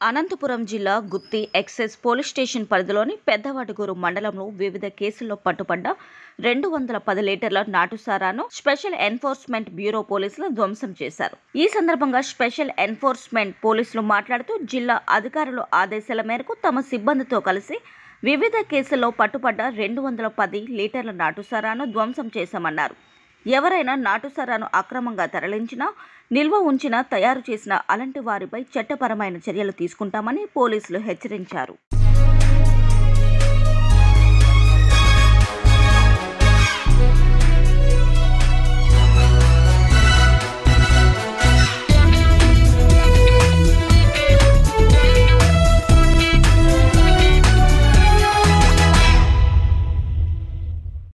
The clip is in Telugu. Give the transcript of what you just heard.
అనంతపురం జిల్లా గుత్తి ఎక్సైజ్ పోలీస్ స్టేషన్ పరిధిలోని పెద్దవాటుగూరు మండలంలో వివిధ కేసుల్లో పట్టుబడ్డ రెండు వందల పది లీటర్ల నాటుసారాను స్పెషల్ ఎన్ఫోర్స్మెంట్ బ్యూరో పోలీసులు ధ్వంసం చేశారు ఈ సందర్భంగా స్పెషల్ ఎన్ఫోర్స్మెంట్ పోలీసులు మాట్లాడుతూ జిల్లా అధికారుల ఆదేశాల మేరకు తమ సిబ్బందితో కలిసి వివిధ కేసుల్లో పట్టుబడ్డ రెండు వందల పది లీటర్ల నాటుసారాను ధ్వంసం చేశామన్నారు ఎవరైనా నాటుసారాను అక్రమంగా తరలించినా నిల్వ ఉంచినా తయారు చేసిన అలాంటి వారిపై చట్టపరమైన చర్యలు తీసుకుంటామని పోలీసులు హెచ్చరించారు